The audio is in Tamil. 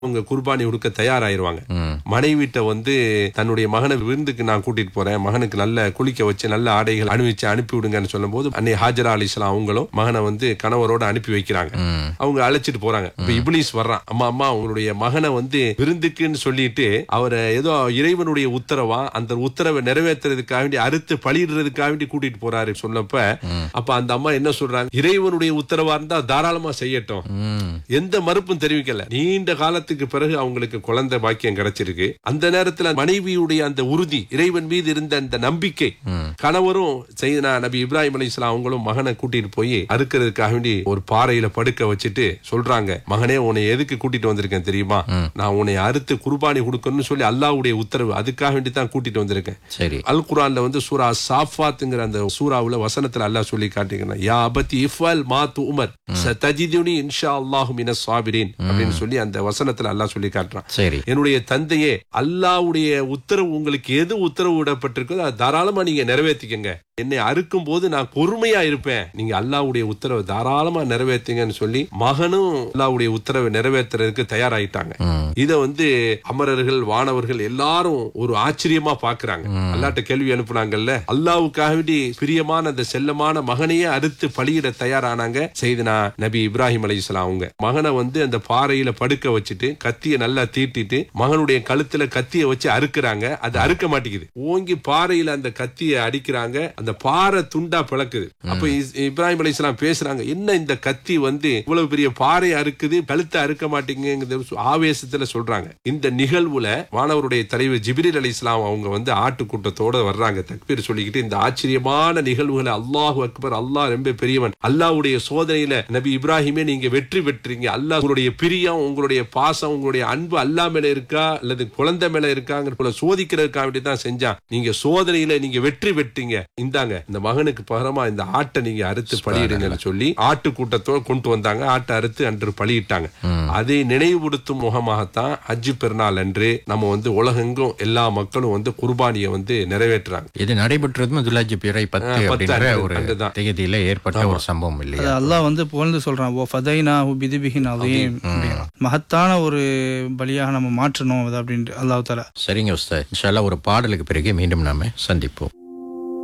அவங்க குர்பானி கொடுக்க தயாராயிருவாங்க மனைவிட்ட வந்து தன்னுடைய மகனை விருந்துக்கு நான் கூட்டிட்டு போறேன் மகனுக்கு நல்ல குளிக்க வச்சு நல்ல ஆடைகள் அணிவிச்சு அனுப்பி விடுங்கன்னு சொல்லும்போது அன்னை ஹாஜரா அலிஸ்லாம் அவங்களும் மகனை வந்து கணவரோட அனுப்பி வைக்கிறாங்க அவங்க அழைச்சிட்டு போறாங்க இப்ப இப்ளீஸ் வர்றான் அம்மா அம்மா உங்களுடைய மகனை வந்து விருந்துக்குன்னு சொல்லிட்டு அவரை ஏதோ இறைவனுடைய உத்தரவா அந்த உத்தரவை நிறைவேற்றுறதுக்காக வேண்டி அறுத்து பலியிடுறதுக்காக வேண்டி கூட்டிட்டு போறாரு சொன்னப்ப அப்ப அந்த அம்மா என்ன சொல்றாங்க இறைவனுடைய உத்தரவா இருந்தா தாராளமா செய்யட்டும் எந்த மறுப்பும் தெரிவிக்கல நீண்ட காலத்துக்கு பிறகு அவங்களுக்கு குழந்தை பாக்கியம் கிடைச்சிருக்கு அந்த நேரத்துல மனைவியுடைய அந்த உறுதி இறைவன் மீது இருந்த அந்த நம்பிக்கை கணவரும் செய்தனா நபி இப்ராஹிம் அலி அவங்களும் மகனை கூட்டிட்டு போய் அறுக்கிறதுக்காக வேண்டி ஒரு பாறையில படுக்க வச்சுட்டு சொல்றாங்க மகனே உன்னை எதுக்கு கூட்டிட்டு வந்திருக்கேன் தெரியுமா நான் உன்னை அறுத்து குர்பானி கொடுக்கணும்னு சொல்லி அல்லாஹ்வுடைய உத்தரவு அதுக்காக வேண்டி தான் கூட்டிட்டு வந்திருக்கேன் சரி அல் குரான்ல வந்து சூரா சாஃபாத்துங்கிற அந்த சூராவுல வசனத்துல அல்லாஹ் சொல்லி காட்டுகிறான் யா அபத்தி இஃபல் மா உமர் சதஜிதுனி இன்ஷா அல்லாஹு மின சாபிரின் அப்படின்னு சொல்லி அந்த வசனத்துல அல்லாஹ் சொல்லி காட்டுறான் சரி என்னுடைய தந்தையே அல்லாஹ்வுடைய உத்தரவு உங்களுக்கு எது உத்தரவு விடப்பட்டிருக்கோ அதை தாராளமா நீங்க நிறைவேற்றிக்கங்க என்னை அறுக்கும் போது நான் பொறுமையா இருப்பேன் நீங்க அல்லாஹ்வுடைய உத்தரவை தாராளமா நிறைவேற்றுங்கன்னு சொல்லி மகனும் அல்லாஹ்வுடைய உத்தரவை நிறைவேற்றுறதுக்கு தயாராயிட்டாங்க இத வந்து அமரர்கள் வானவர்கள் எல்லாரும் ஒரு ஆச்சரியமா பாக்குறாங்க அல்லாட்ட கேள்வி அனுப்புனாங்கல்ல அல்லாவுக்காக வேண்டி பிரியமான அந்த செல்லமான மகனையே அறுத்து பலியிட தயாரானாங்க செய்தனா நபி இப்ராஹிம் அலைஹிஸ்ஸலாம் அவங்க மகனை வந்து அந்த பாறையில படுக்க வச்சுட்டு கத்திய நல்லா தீட்டிட்டு மகனுடைய கழுத்துல கத்திய வச்சு அறுக்குறாங்க அது அறுக்க மாட்டேங்குது ஓங்கி பாறையில அந்த கத்திய அடிக்கிறாங்க அந்த பாறை துண்டா பிளக்குது அப்ப இஸ்- இப்ராஹிம் அலைஹிஸ்ஸலாம் பேசுறாங்க என்ன இந்த கத்தி வந்து இவ்வளவு பெரிய பாறை அறுக்குது கழுத்தை அறுக்க மாட்டேங்குது ஆவேசத்துல சொல்றாங்க இந்த நிகழ்வுல மாணவருடைய தலைவர் ஜிப்ரீல் அலி இஸ்லாம் அவங்க வந்து ஆட்டு கூட்டத்தோட வர்றாங்க தக்பீர் சொல்லிக்கிட்டு இந்த ஆச்சரியமான நிகழ்வுகளை அல்லாஹ் அக்பர் அல்லாஹ் ரொம்ப பெரியவன் அல்லாஹ்வுடைய சோதனையில நபி இப்ராஹிமே நீங்க வெற்றி பெற்றீங்க அல்லாஹ் உங்களுடைய பிரியம் உங்களுடைய பாசம் உங்களுடைய அன்பு அல்லா மேல இருக்கா அல்லது குழந்தை மேல இருக்காங்கிற போல சோதிக்கிறதுக்காக வேண்டி தான் செஞ்சான் நீங்க சோதனையில நீங்க வெற்றி பெற்றீங்க இந்தாங்க இந்த மகனுக்கு பகரமா இந்த ஆட்டை நீங்க அறுத்து பலியிடுங்கன்னு சொல்லி ஆட்டு கூட்டத்தோட கொண்டு வந்தாங்க ஆட்டை அறுத்து அன்று பலியிட்டாங்க அதை நினைவுபடுத்தும் முகமாகத்தான் ஹஜ்ஜு பெருநாள் அன்று நம்ம வந்து உலகெங்கும் எல்லா மக்களும் வந்து குர்பானியை வந்து நிறைவேற்றுறாங்க இது நடைபெற்றதும் துலாஜி பிறை பத்து பத்து அப்படின்ற அன்று- ஒரு அன்றுதான். தேதியில ஏற்பட்ட ஒரு சம்பவம் அது இல்லையா அல்லாஹ் வந்து புகழ்ந்து சொல்றான் ஓ ஃபதைனா பிதிபிகின் அதையும் மகத்தான ஒரு பலியாக நம்ம மாற்றணும் அது அப்படின்ட்டு அல்லாஹ் தாலா சரிங்க உஸ்தாத் இன்ஷால்லா ஒரு பாடலுக்கு பிறகு மீண்டும் நாம சந்திப்போம்